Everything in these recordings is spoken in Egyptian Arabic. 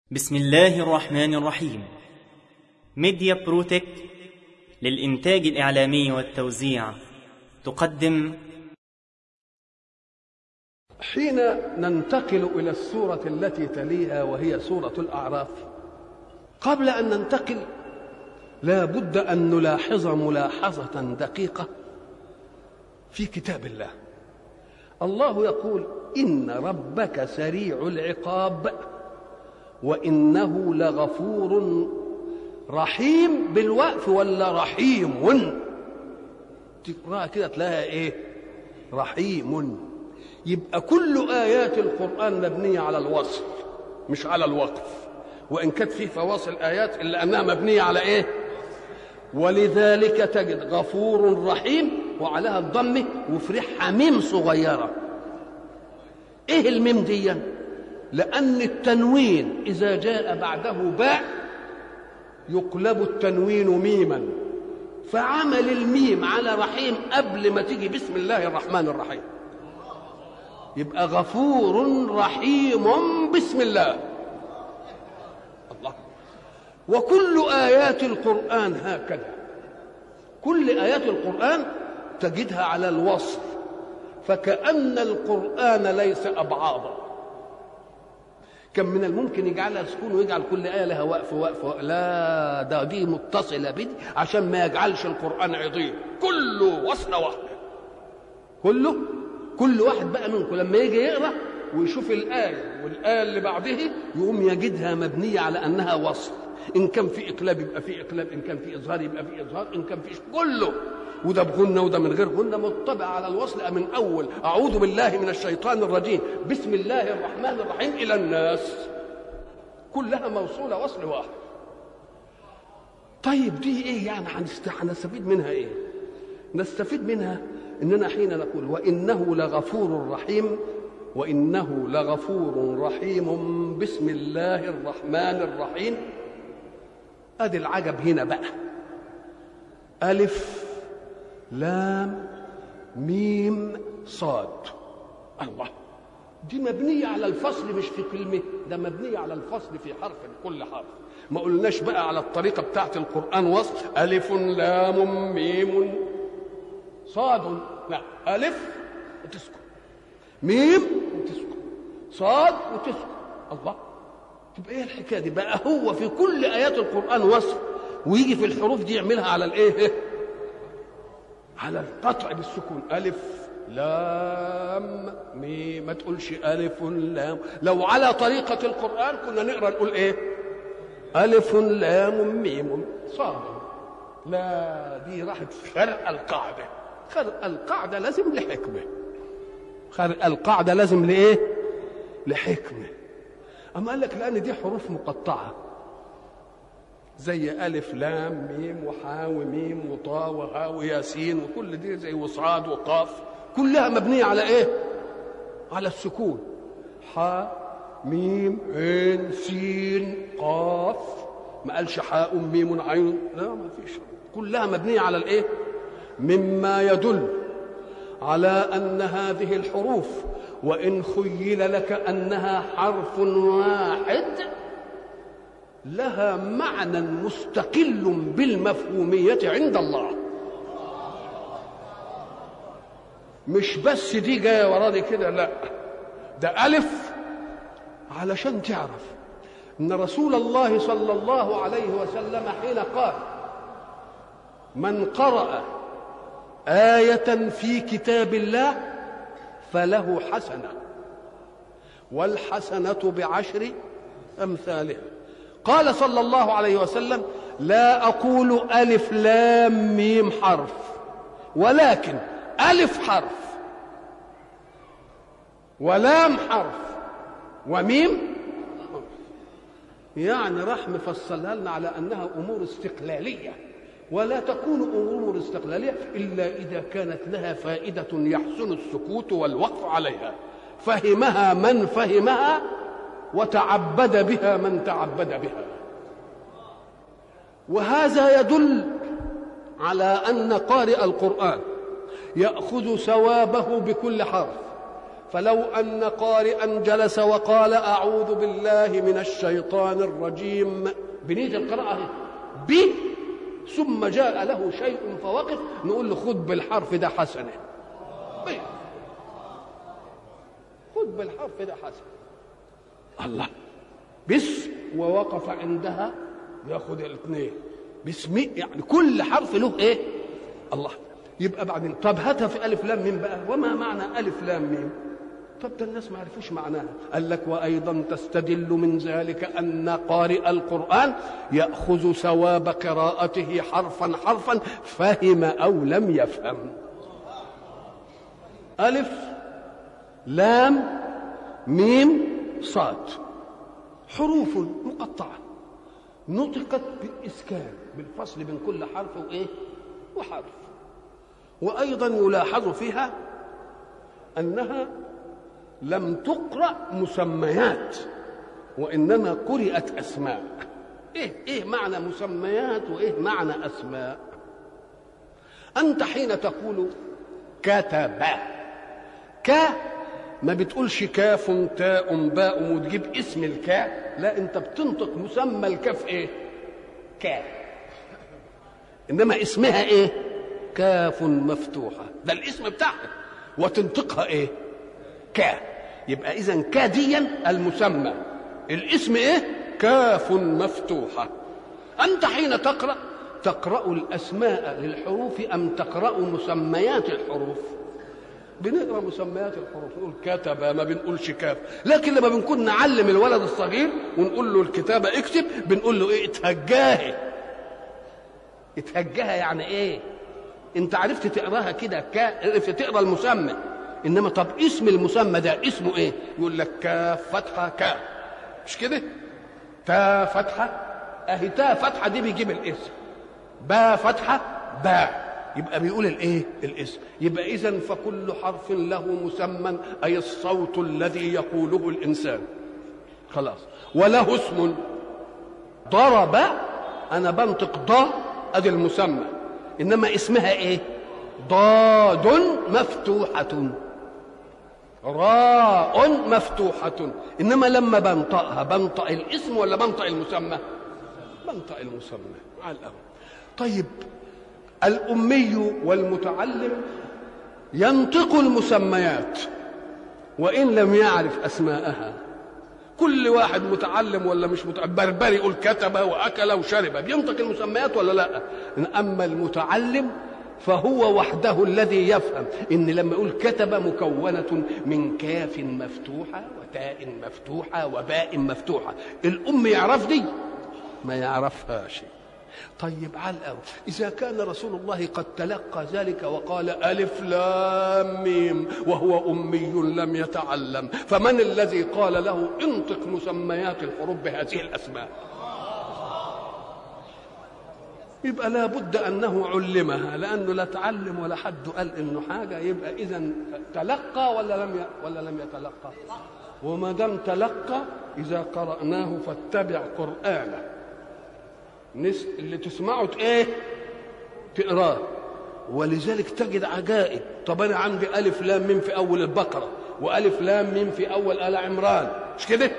بسم الله الرحمن الرحيم ميديا بروتك للإنتاج الإعلامي والتوزيع تقدم حين ننتقل إلى السورة التي تليها وهي سورة الأعراف قبل أن ننتقل لا بد أن نلاحظ ملاحظة دقيقة في كتاب الله الله يقول إن ربك سريع العقاب وإنه لغفور رحيم بالوقف ولا رحيم تقرأ كده تلاقيها إيه رحيم يبقى كل آيات القرآن مبنية على الوصف مش على الوقف وإن كانت في فواصل آيات إلا أنها مبنية على إيه ولذلك تجد غفور رحيم وعليها الضم وفرحها ميم صغيرة إيه الميم دي لأن التنوين إذا جاء بعده باء يقلب التنوين ميما فعمل الميم على رحيم قبل ما تيجي بسم الله الرحمن الرحيم يبقى غفور رحيم بسم الله الله وكل آيات القرآن هكذا كل آيات القرآن تجدها على الوصف فكأن القرآن ليس أبعاضا كان من الممكن يجعلها سكون ويجعل كل آية لها وقف وقف, وقف. لا ده دي متصلة بدي عشان ما يجعلش القرآن عضيم كله وصلة واحدة كله كل واحد بقى منكم لما يجي يقرأ ويشوف الآية والآية اللي بعده يقوم يجدها مبنية على أنها وصل إن كان في إقلاب يبقى في إقلاب إن كان في إظهار يبقى في إظهار إن كان في كله وده بغنة وده من غير غنة مطبع على الوصل من أول أعوذ بالله من الشيطان الرجيم بسم الله الرحمن الرحيم إلى الناس كلها موصولة وصل واحد طيب دي إيه يعني هنستفيد منها إيه نستفيد منها إننا حين نقول وإنه لغفور رحيم وإنه لغفور رحيم بسم الله الرحمن الرحيم أدي العجب هنا بقى ألف لام ميم صاد الله دي مبنية على الفصل مش في كلمة ده مبنية على الفصل في حرف كل حرف ما قلناش بقى على الطريقة بتاعت القرآن وصل ألف لام ميم صاد لا ألف وتسكن ميم وتسكن صاد وتسكن الله تبقى ايه الحكايه دي بقى هو في كل ايات القران وصف ويجي في الحروف دي يعملها على الايه على القطع بالسكون الف لام ميم ما تقولش الف لام لو على طريقه القران كنا نقرا نقول ايه الف لام ميم صاد لا دي راحت خرق القاعده خرق القاعده لازم لحكمه خرق القاعده لازم لايه لحكمه أما قال لك لأن دي حروف مقطعة زي ألف لام ميم وحاء وميم وطاء وهاء وياسين وكل دي زي وصاد وقاف كلها مبنية على إيه؟ على السكون حاء ميم عين سين قاف ما قالش حاء ميم عين لا ما فيش كلها مبنية على الإيه؟ مما يدل على أن هذه الحروف وإن خيل لك أنها حرف واحد لها معنى مستقل بالمفهومية عند الله مش بس دي جاية ورا دي كده لا ده ألف علشان تعرف أن رسول الله صلى الله عليه وسلم حين قال من قرأ آية في كتاب الله فله حسنة والحسنة بعشر أمثالها قال صلى الله عليه وسلم لا أقول ألف لام ميم حرف ولكن ألف حرف ولام حرف وميم يعني راح مفصلها لنا على أنها أمور استقلالية ولا تكون امور استقلاليه الا اذا كانت لها فائده يحسن السكوت والوقف عليها فهمها من فهمها وتعبد بها من تعبد بها وهذا يدل على ان قارئ القران ياخذ ثوابه بكل حرف فلو أن قارئا جلس وقال أعوذ بالله من الشيطان الرجيم بنية القراءة ب ثم جاء له شيء فوقف نقول له خذ بالحرف ده حسنة ب خذ بالحرف ده حسنة الله بس ووقف عندها ياخذ الاثنين باسم يعني كل حرف له ايه الله يبقى بعدين طب هاتها في الف لام ميم بقى وما معنى الف لام ميم طب ده الناس ما عرفوش معناها قال لك وايضا تستدل من ذلك ان قارئ القران ياخذ ثواب قراءته حرفا حرفا فهم او لم يفهم الف لام ميم صاد حروف مقطعه نطقت بالاسكان بالفصل بين كل حرف وايه وحرف وايضا يلاحظ فيها انها لم تقرا مسميات وانما قرات اسماء ايه ايه معنى مسميات وايه معنى اسماء انت حين تقول كتب ك ما بتقولش كاف تاء باء وتجيب اسم الكاء لا انت بتنطق مسمى الكاف ايه كاف انما اسمها ايه كاف مفتوحه ده الاسم بتاعها وتنطقها ايه كا يبقى اذا كا ديا المسمى الاسم ايه كاف مفتوحه انت حين تقرا تقرا الاسماء للحروف ام تقرا مسميات الحروف بنقرا مسميات الحروف نقول كتب ما بنقولش كاف لكن لما بنكون نعلم الولد الصغير ونقول له الكتابه اكتب بنقول له ايه اتهجاها اتهجاها يعني ايه انت عرفت تقراها كده كا عرفت تقرا المسمى انما طب اسم المسمى ده اسمه ايه يقول لك كاف فتحه كا مش كده تا فتحه اهي تا فتحه دي بيجيب الاسم با فتحه با يبقى بيقول الايه الاسم يبقى اذا فكل حرف له مسمى اي الصوت الذي يقوله الانسان خلاص وله اسم ضرب انا بنطق ضا ادي المسمى انما اسمها ايه ضاد مفتوحة راء مفتوحة إنما لما بنطقها بنطق الاسم ولا بنطق المسمى؟ بنطق المسمى على الأول طيب الأمي والمتعلم ينطق المسميات وإن لم يعرف أسماءها كل واحد متعلم ولا مش متعلم بربري يقول كتب وأكل وشرب بينطق المسميات ولا لا أما المتعلم فهو وحده الذي يفهم ان لما يقول كتب مكونه من كاف مفتوحه وتاء مفتوحه وباء مفتوحه الام يعرف دي ما يعرفهاش طيب على الأول إذا كان رسول الله قد تلقى ذلك وقال ألف لام ميم وهو أمي لم يتعلم فمن الذي قال له انطق مسميات الحروف بهذه الأسماء يبقى لابد انه علمها لانه لا تعلم ولا حد قال انه حاجه يبقى اذا تلقى ولا لم ولا لم يتلقى وما دام تلقى اذا قراناه فاتبع قرانه نس اللي تسمعه ايه تقراه ولذلك تجد عجائب طب انا عندي الف لام ميم في اول البقره والف لام ميم في اول ال عمران مش كده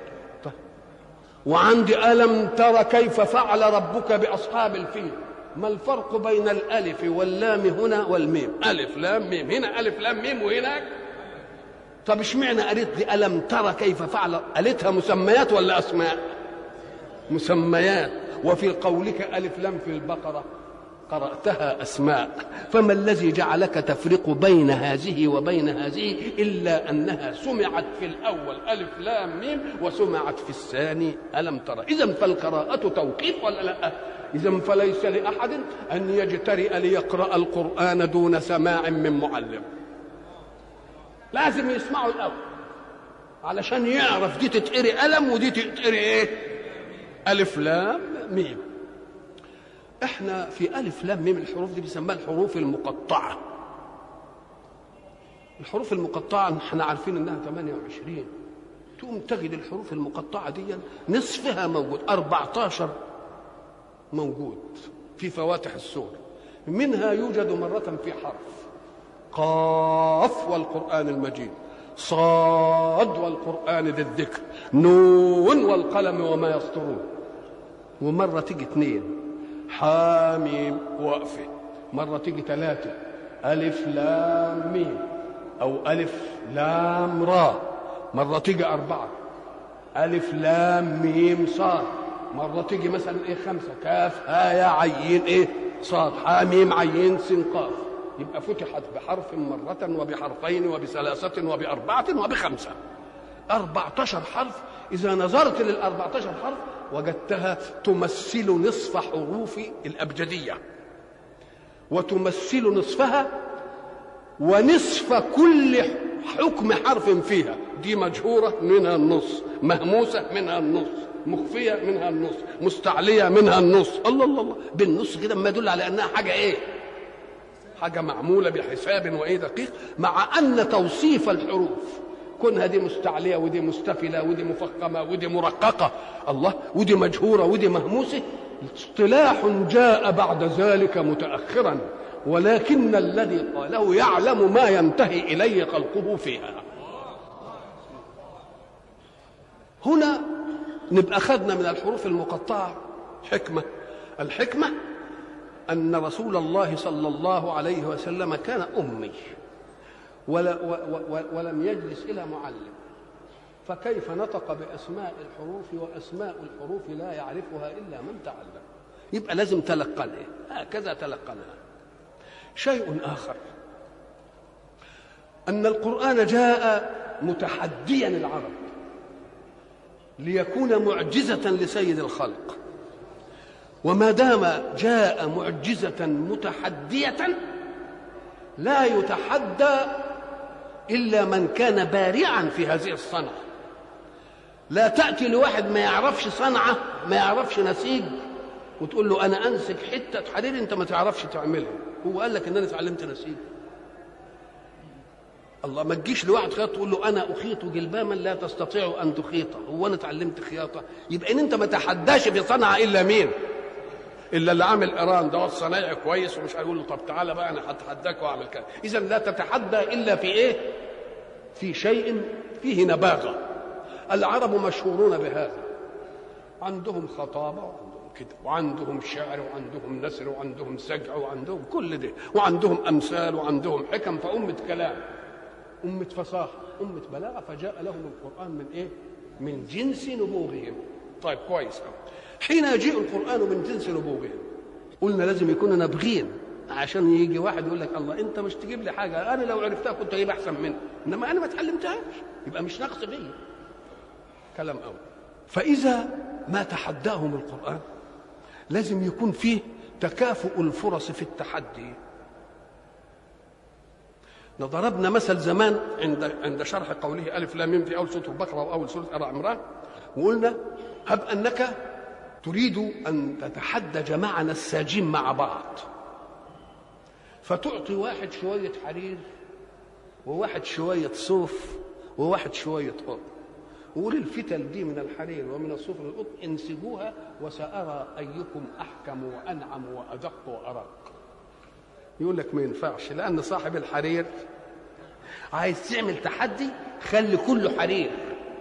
وعندي ألم ترى كيف فعل ربك بأصحاب الفيل ما الفرق بين الألف واللام هنا والميم ألف لام ميم هنا ألف لام ميم وهناك طب اشمعنى قالت لي ألم ترى كيف فعل قالتها مسميات ولا أسماء مسميات وفي قولك ألف لام في البقرة قرأتها أسماء فما الذي جعلك تفرق بين هذه وبين هذه إلا أنها سمعت في الأول ألف لام ميم وسمعت في الثاني ألم ترى إذا فالقراءة توقيف ولا لا إذا فليس لأحد أن يجترئ ليقرأ القرآن دون سماع من معلم لازم يسمعوا الأول علشان يعرف دي تتقري ألم ودي تتقري إيه ألف لام ميم احنا في الف لام ميم الحروف دي بنسميها الحروف المقطعه الحروف المقطعه احنا عارفين انها 28 تقوم تجد الحروف المقطعه دي نصفها موجود 14 موجود في فواتح السور منها يوجد مرة في حرف قاف والقرآن المجيد صاد والقرآن ذي الذكر نون والقلم وما يسطرون ومرة تيجي اثنين حاميم وقفة مرة تيجي ثلاثة ألف لام ميم أو ألف لام را مرة تيجي أربعة ألف لام ميم صاد مرة تيجي مثلا إيه خمسة كاف ها يا عين إيه صاد حاميم عين سين قاف يبقى فتحت بحرف مرة وبحرفين وبثلاثة وبأربعة وبخمسة أربعة عشر حرف إذا نظرت للأربعة عشر حرف وجدتها تمثل نصف حروف الأبجدية وتمثل نصفها ونصف كل حكم حرف فيها دي مجهورة منها النص مهموسة منها النص مخفية منها النص مستعلية منها النص الله الله الله بالنص كده ما يدل على أنها حاجة إيه حاجة معمولة بحساب وإيه دقيق مع أن توصيف الحروف كونها دي مستعلية ودي مستفلة ودي مفخمة ودي مرققة الله ودي مجهورة ودي مهموسة اصطلاح جاء بعد ذلك متأخرا ولكن الذي قاله يعلم ما ينتهي إليه خلقه فيها هنا نبقى خدنا من الحروف المقطعة حكمة الحكمة أن رسول الله صلى الله عليه وسلم كان أمي ولا و ولم يجلس إلى معلم فكيف نطق بأسماء الحروف وأسماء الحروف لا يعرفها إلا من تعلم يبقى لازم تلقنها هكذا تلقنها شيء آخر أن القرآن جاء متحديا العرب ليكون معجزة لسيد الخلق وما دام جاء معجزة متحدية لا يتحدى إلا من كان بارعا في هذه الصنعة لا تأتي لواحد ما يعرفش صنعة ما يعرفش نسيج وتقول له أنا أنسج حتة حرير أنت ما تعرفش تعملها هو قال لك إن أنا اتعلمت نسيج الله ما تجيش لواحد خياط تقول له انا اخيط جلباما لا تستطيع ان تخيطه هو انا اتعلمت خياطه يبقى ان انت ما تحداش في صنعه الا مين الا اللي عامل ايران ده صنايعي كويس ومش هيقول له طب تعالى بقى انا هتحداك واعمل كذا اذا لا تتحدى الا في ايه في شيء فيه نباغه العرب مشهورون بهذا عندهم خطابه وعندهم كده وعندهم شعر وعندهم نثر وعندهم سجع وعندهم كل ده وعندهم امثال وعندهم حكم فأمة كلام أمة فصاحة أمة بلاغة فجاء لهم القرآن من إيه؟ من جنس نبوغهم طيب كويس أوي حين يجيء القرآن من جنس نبوغهم قلنا لازم يكون نابغين عشان يجي واحد يقول لك الله انت مش تجيب لي حاجه انا لو عرفتها كنت اجيب احسن منها انما انا ما اتعلمتهاش يبقى مش نقص فيا كلام قوي فاذا ما تحداهم القران لازم يكون فيه تكافؤ الفرص في التحدي ضربنا مثل زمان عند عند شرح قوله الف لام ميم في اول سوره البقره واول سوره ال عمران وقلنا هب انك تريد ان تتحدى جماعه نساجين مع بعض فتعطي واحد شويه حرير وواحد شويه صوف وواحد شويه قطن وقول الفتل دي من الحرير ومن الصوف للقطن انسجوها وسأرى أيكم أحكم وأنعم وأدق وأرق يقول لك ما ينفعش لأن صاحب الحرير عايز تعمل تحدي خلي كله حرير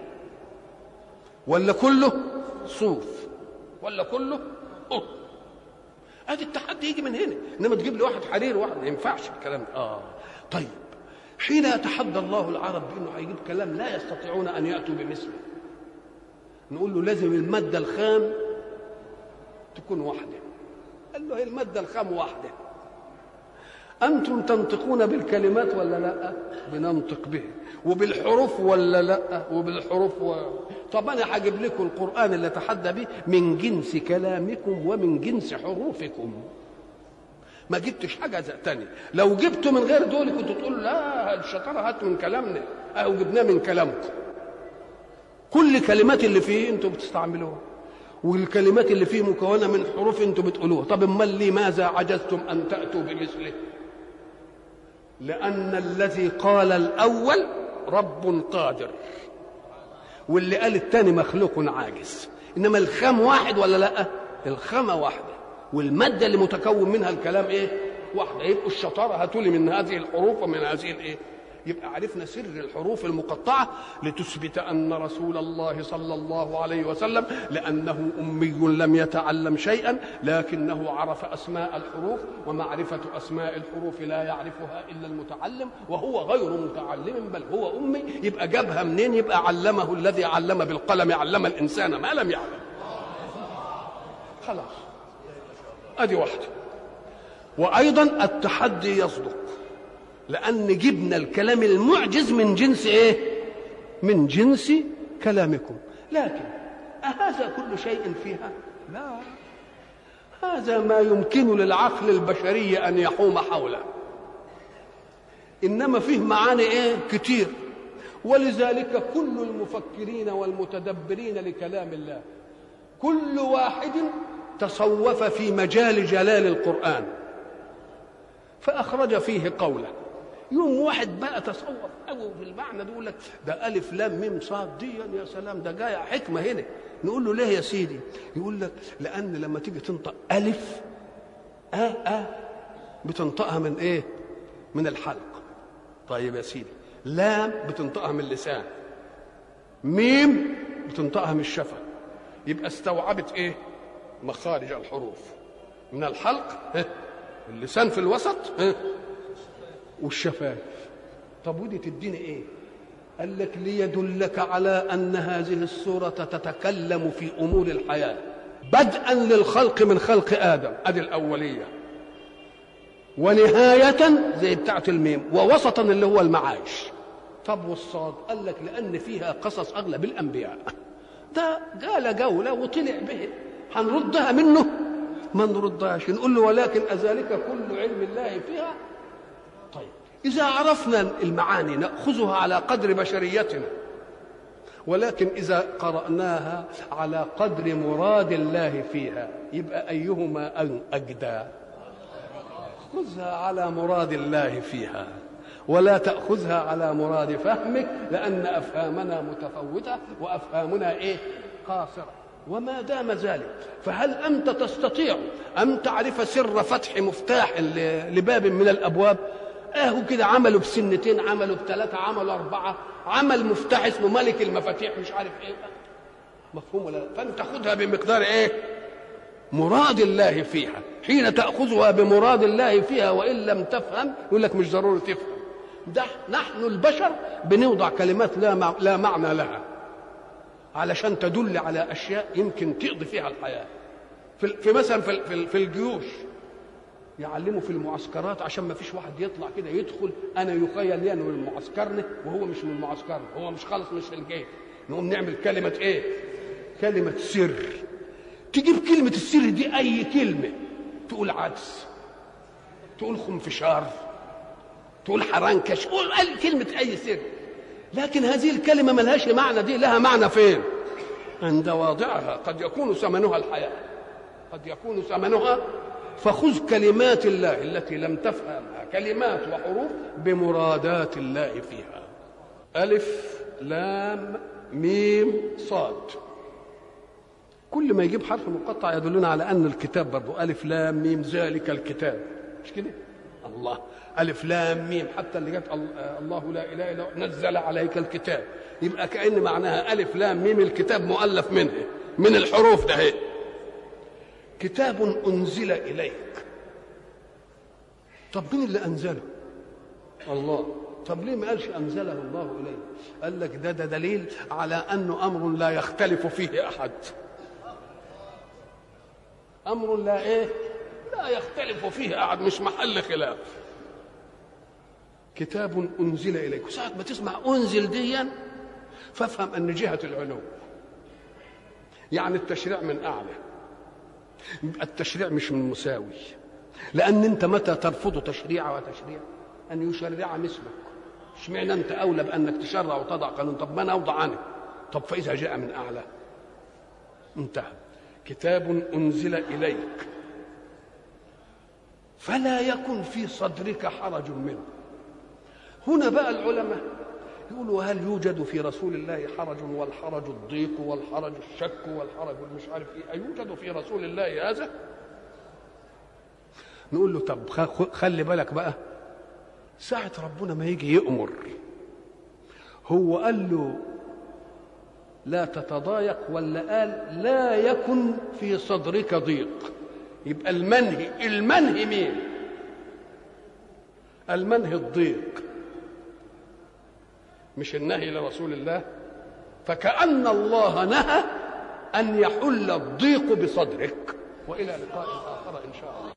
ولا كله صوف ولا كله قطن ادي التحدي يجي من هنا انما تجيب لي واحد حرير وواحد ما ينفعش الكلام ده اه طيب حين يتحدى الله العرب بانه هيجيب كلام لا يستطيعون ان ياتوا بمثله نقول له لازم الماده الخام تكون واحده قال له هي الماده الخام واحده انتم تنطقون بالكلمات ولا لا بننطق به وبالحروف ولا لا وبالحروف و... طب انا هجيب لكم القران اللي اتحدى به من جنس كلامكم ومن جنس حروفكم ما جبتش حاجه تانية لو جبته من غير دول كنت تقول لا الشطاره هات من كلامنا او جبناه من كلامكم كل كلمات اللي فيه انتم بتستعملوها والكلمات اللي فيه مكونه من حروف انتم بتقولوها طب امال لماذا عجزتم ان تاتوا بمثله لان الذي قال الاول رب قادر واللي قال الثاني مخلوق عاجز انما الخام واحد ولا لا الخامه واحده والماده اللي متكون منها الكلام ايه واحده يبقوا الشطاره هاتوا لي من هذه الحروف ومن هذه الايه يبقى عرفنا سر الحروف المقطعة لتثبت أن رسول الله صلى الله عليه وسلم لأنه أمي لم يتعلم شيئا لكنه عرف أسماء الحروف ومعرفة أسماء الحروف لا يعرفها إلا المتعلم وهو غير متعلم بل هو أمي يبقى جابها منين يبقى علمه الذي علم بالقلم علم الإنسان ما لم يعلم خلاص ادي واحده وايضا التحدي يصدق لان جبنا الكلام المعجز من جنس ايه من جنس كلامكم لكن أهذا كل شيء فيها لا هذا ما يمكن للعقل البشري ان يحوم حوله انما فيه معاني ايه كتير ولذلك كل المفكرين والمتدبرين لكلام الله كل واحد تصوف في مجال جلال القرآن فأخرج فيه قوله يوم واحد بقى تصوف أو في المعنى ده يقول لك ده ألف لام ميم صاد دي يا سلام ده جاية حكمة هنا نقول له ليه يا سيدي يقول لك لأن لما تيجي تنطق ألف آ آ بتنطقها من إيه من الحلق طيب يا سيدي لام بتنطقها من اللسان ميم بتنطقها من الشفه يبقى استوعبت ايه مخارج الحروف من الحلق ها؟ اللسان في الوسط ها؟ والشفايف طب ودي تديني ايه قال لك ليدلك على ان هذه السوره تتكلم في امور الحياه بدءا للخلق من خلق ادم ادي الاوليه ونهايه زي بتاعه الميم ووسطا اللي هو المعاش طب والصاد قال لك لان فيها قصص اغلب الانبياء ده قال جولة وطلع به هنردها منه ما نردهاش نقول له ولكن أذلك كل علم الله فيها طيب إذا عرفنا المعاني نأخذها على قدر بشريتنا ولكن إذا قرأناها على قدر مراد الله فيها يبقى أيهما أجدى خذها على مراد الله فيها ولا تأخذها على مراد فهمك لأن أفهامنا متفوتة وأفهامنا إيه قاصرة وما دام ذلك فهل أنت تستطيع أن تعرف سر فتح مفتاح لباب من الأبواب اهو كده عملوا بسنتين عملوا بثلاثة عملوا أربعة عمل مفتاح اسمه ملك المفاتيح مش عارف ايه مفهوم ولا فانت خذها بمقدار ايه مراد الله فيها حين تأخذها بمراد الله فيها وإن لم تفهم يقول لك مش ضروري تفهم ده نحن البشر بنوضع كلمات لا مع... لا معنى لها علشان تدل على اشياء يمكن تقضي فيها الحياه في, في مثلا في, في, في الجيوش يعلموا في المعسكرات عشان ما فيش واحد يطلع كده يدخل انا يخيل لي انه من معسكرنا وهو مش من معسكرنا هو مش خالص مش في الجيش نقوم نعمل كلمه ايه كلمه سر تجيب كلمه السر دي اي كلمه تقول عدس تقول خنفشار تقول حرنكش قول كلمة أي سر لكن هذه الكلمة ملهاش معنى دي لها معنى فين عند واضعها قد يكون ثمنها الحياة قد يكون ثمنها فخذ كلمات الله التي لم تفهمها كلمات وحروف بمرادات الله فيها ألف لام ميم صاد كل ما يجيب حرف مقطع يدلنا على أن الكتاب برضه ألف لام ميم ذلك الكتاب مش كده الله ألف لام ميم حتى اللي جت الله لا إله إلا هو نزل عليك الكتاب يبقى كأن معناها ألف لام ميم الكتاب مؤلف منه من الحروف ده هي. كتاب أنزل إليك طب مين اللي أنزله الله طب ليه ما قالش أنزله الله إليه قال لك ده ده دليل على أنه أمر لا يختلف فيه أحد أمر لا إيه لا يختلف فيه أحد مش محل خلاف كتاب أنزل إليك ساعة ما تسمع أنزل ديا فافهم أن جهة العلو يعني التشريع من أعلى التشريع مش من مساوي لأن أنت متى ترفض تشريع وتشريع أن يشرع مثلك اشمعنى أنت أولى بأنك تشرع وتضع قانون طب ما أنا أوضع عنه طب فإذا جاء من أعلى انتهى كتاب أنزل إليك فلا يكن في صدرك حرج منه هنا بقى العلماء يقولوا هل يوجد في رسول الله حرج والحرج الضيق والحرج الشك والحرج مش عارف ايه أيوجد في رسول الله هذا نقول له طب خلي بالك بقى ساعة ربنا ما يجي يأمر هو قال له لا تتضايق ولا قال لا يكن في صدرك ضيق يبقى المنهي المنهي مين المنهي الضيق مش النهي لرسول الله فكأن الله نهى أن يحل الضيق بصدرك وإلى لقاء آخر إن شاء الله